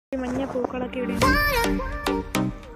മഞ്ഞ പൂക്കളൊക്കെ ഇവിടെ ഉണ്ട്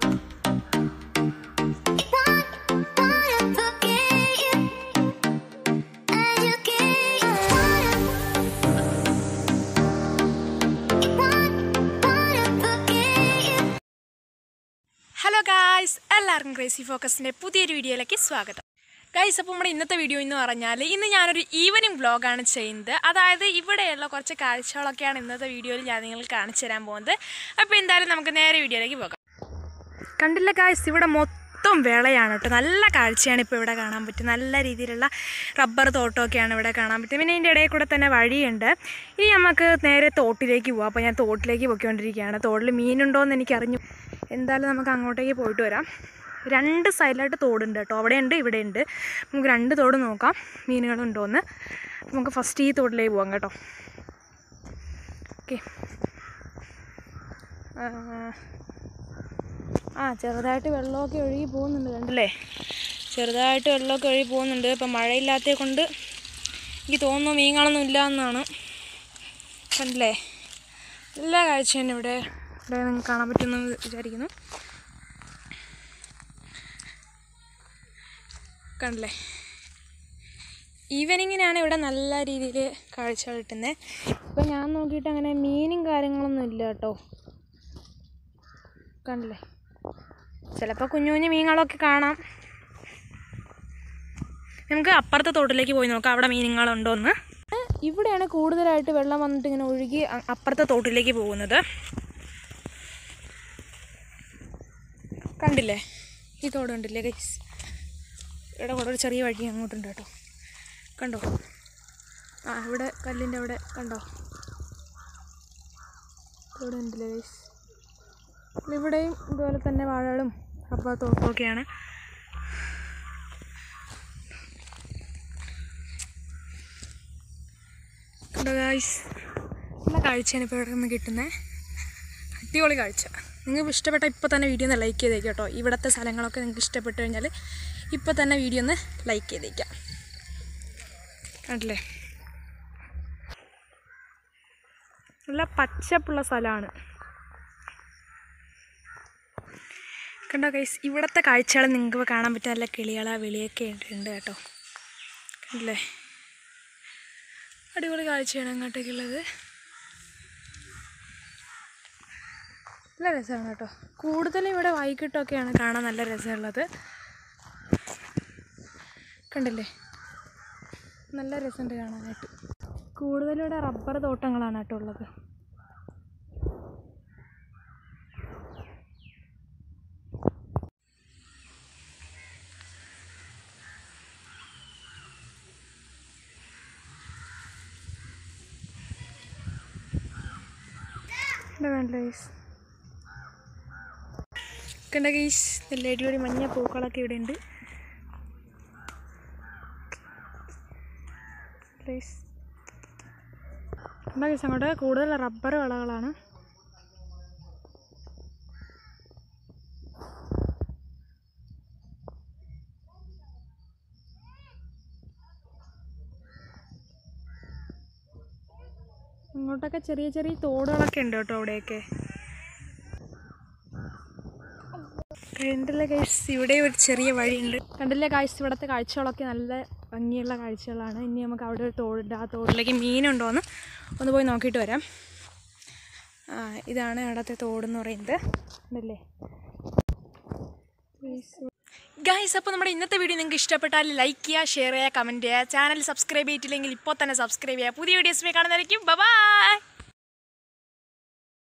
ഹലോ ഗായ്സ് എല്ലാവർക്കും ക്രേസി ഫോക്കസിൻ്റെ പുതിയൊരു വീഡിയോയിലേക്ക് സ്വാഗതം ഗൈസ് അപ്പോൾ നമ്മുടെ ഇന്നത്തെ വീഡിയോ എന്ന് പറഞ്ഞാൽ ഇന്ന് ഞാനൊരു ഈവനിങ് വ്ളോഗാണ് ചെയ്യുന്നത് അതായത് ഇവിടെയുള്ള കുറച്ച് കാഴ്ചകളൊക്കെയാണ് ഇന്നത്തെ വീഡിയോയിൽ ഞാൻ നിങ്ങൾക്ക് കാണിച്ചു തരാൻ പോകുന്നത് അപ്പോൾ എന്തായാലും നമുക്ക് നേരെ വീഡിയോയിലേക്ക് പോകാം കണ്ടില്ല ഗായ്സ് ഇവിടെ മൊത്തം വിളയാണ് കേട്ടോ നല്ല കാഴ്ചയാണ് ഇപ്പോൾ ഇവിടെ കാണാൻ പറ്റും നല്ല രീതിയിലുള്ള റബ്ബർ തോട്ടമൊക്കെയാണ് ഇവിടെ കാണാൻ പറ്റും പിന്നെ ഇതിൻ്റെ ഇടയിൽ കൂടെ തന്നെ വഴിയുണ്ട് ഇനി നമുക്ക് നേരെ തോട്ടിലേക്ക് പോകാം അപ്പോൾ ഞാൻ തോട്ടിലേക്ക് പോയിക്കൊണ്ടിരിക്കുകയാണ് തോട്ടിൽ മീനുണ്ടോ എന്ന് എനിക്കറിഞ്ഞു എന്തായാലും നമുക്ക് അങ്ങോട്ടേക്ക് പോയിട്ട് വരാം രണ്ട് സൈഡിലായിട്ട് തോടുണ്ട് കേട്ടോ അവിടെയുണ്ട് ഇവിടെയുണ്ട് നമുക്ക് രണ്ട് തോട് നോക്കാം മീനുകളുണ്ടോ എന്ന് നമുക്ക് ഫസ്റ്റ് ഈ തോട്ടിലേക്ക് പോകാം കേട്ടോ ഓക്കെ ആ ചെറുതായിട്ട് വെള്ളമൊക്കെ ഒഴുകി പോകുന്നുണ്ട് കണ്ടല്ലേ ചെറുതായിട്ട് വെള്ളമൊക്കെ ഒഴുകി പോകുന്നുണ്ട് ഇപ്പം മഴയില്ലാത്തത് കൊണ്ട് എനിക്ക് തോന്നുന്നു മീനുകളൊന്നും ഇല്ല എന്നാണ് കണ്ടില്ലേ എല്ലാ കാഴ്ചയാണ് ഇവിടെ ഇവിടെ നിങ്ങൾക്ക് കാണാൻ പറ്റുമെന്ന് വിചാരിക്കുന്നു കണ്ടില്ലേ ഈവനിങ്ങിനാണ് ഇവിടെ നല്ല രീതിയിൽ കാഴ്ചകൾ കിട്ടുന്നത് ഇപ്പം ഞാൻ നോക്കിയിട്ട് അങ്ങനെ മീനും കാര്യങ്ങളൊന്നും ഇല്ല കേട്ടോ കണ്ടില്ലേ ചിലപ്പോൾ കുഞ്ഞു കുഞ്ഞു മീനുകളൊക്കെ കാണാം നമുക്ക് അപ്പുറത്തെ തോട്ടിലേക്ക് പോയി നോക്കാം അവിടെ മീനുകളുണ്ടോ എന്ന് ഇവിടെയാണ് കൂടുതലായിട്ട് വെള്ളം വന്നിട്ട് ഇങ്ങനെ ഒഴുകി അ- അപ്പുറത്തെ തോട്ടിലേക്ക് പോകുന്നത് കണ്ടില്ലേ ഈ തോട് കണ്ടില്ലേ ഗൈസ് ഇവിടെ കൂടെ ഒരു ചെറിയ വഴി അങ്ങോട്ടുണ്ട് കേട്ടോ കണ്ടോ ആ ഇവിടെ കല്ലിൻ്റെ അവിടെ കണ്ടോ തോട് കണ്ടില്ലേ ഗൈസ് ഇവിടെയും ഇതുപോലെ തന്നെ വാഴകളും റബ്ബർ തോട്ടമൊക്കെയാണ് കണ്ടോ ഗായ്സ് നല്ല കാഴ്ചയാണ് ഇപ്പോൾ ഇവിടെ നിന്ന് കിട്ടുന്നത് അടിപൊളി കാഴ്ച നിങ്ങൾക്ക് ഇഷ്ടപ്പെട്ട ഇപ്പോൾ തന്നെ വീഡിയോ ഒന്ന് ലൈക്ക് ചെയ്തേക്കാം കേട്ടോ ഇവിടുത്തെ സ്ഥലങ്ങളൊക്കെ നിങ്ങൾക്ക് ഇഷ്ടപ്പെട്ട് കഴിഞ്ഞാൽ ഇപ്പോൾ തന്നെ വീഡിയോ ഒന്ന് ലൈക്ക് ചെയ്തേക്കാം കണ്ടില്ലേ നല്ല പച്ചപ്പുള്ള സ്ഥലമാണ് കണ്ടോ ഗൈസ് ഇവിടുത്തെ കാഴ്ചകൾ നിങ്ങൾക്ക് കാണാൻ പറ്റും നല്ല കിളികളാ വിളിയൊക്കെ ഉണ്ട് കേട്ടോ കണ്ടില്ലേ അടിപൊളി കാഴ്ചയാണ് അങ്ങോട്ടേക്കുള്ളത് നല്ല രസമാണ് കേട്ടോ കൂടുതലും ഇവിടെ വൈകിട്ടൊക്കെയാണ് കാണാൻ നല്ല രസമുള്ളത് കണ്ടില്ലേ നല്ല രസമുണ്ട് കാണാനായിട്ട് കൂടുതലും ഇവിടെ റബ്ബർ തോട്ടങ്ങളാണ് കേട്ടോ ഉള്ളത് ഇവിടെ വേണ്ട ഗൈസ് കണ്ട ഗൈസ് നല്ല അടിപൊളി മഞ്ഞ പൂക്കളൊക്കെ ഇവിടെ ഉണ്ട് ഗൈസ് കണ്ട ഗൈസ് അങ്ങോട്ട് കൂടുതൽ റബ്ബർ വിളകളാണ് ഇങ്ങോട്ടൊക്കെ ചെറിയ ചെറിയ തോടുകളൊക്കെ ഉണ്ട് കേട്ടോ അവിടെയൊക്കെ കണ്ടില്ലേ കാഴ്ച ഇവിടെ ഒരു ചെറിയ വഴിയുണ്ട് കണ്ടില്ലേ കാഴ്ച ഇവിടുത്തെ കാഴ്ചകളൊക്കെ നല്ല ഭംഗിയുള്ള കാഴ്ചകളാണ് ഇനി നമുക്ക് അവിടെ ഒരു തോടുണ്ട് ആ തോടിലേക്ക് മീനുണ്ടോയെന്ന് ഒന്ന് പോയി നോക്കിയിട്ട് വരാം ആ ഇതാണ് ഇവിടുത്തെ തോടെന്ന് പറയുന്നത് ഉണ്ടല്ലേ ഗൈസ് അപ്പോൾ നമ്മുടെ ഇന്നത്തെ വീഡിയോ നിങ്ങൾക്ക് ഇഷ്ടപ്പെട്ടാൽ ലൈക്ക് ചെയ്യുക ഷെയർ ചെയ്യുക കമൻറ്റ് ചെയ്യുക ചാനൽ സബ്സ്ക്രൈബ് ചെയ്തിട്ടില്ലെങ്കിൽ ഇപ്പോൾ തന്നെ സബ്സ്ക്രൈബ് ചെയ്യുക പുതിയ വീഡിയോസ് കാണുന്നതായിരിക്കും ബൈ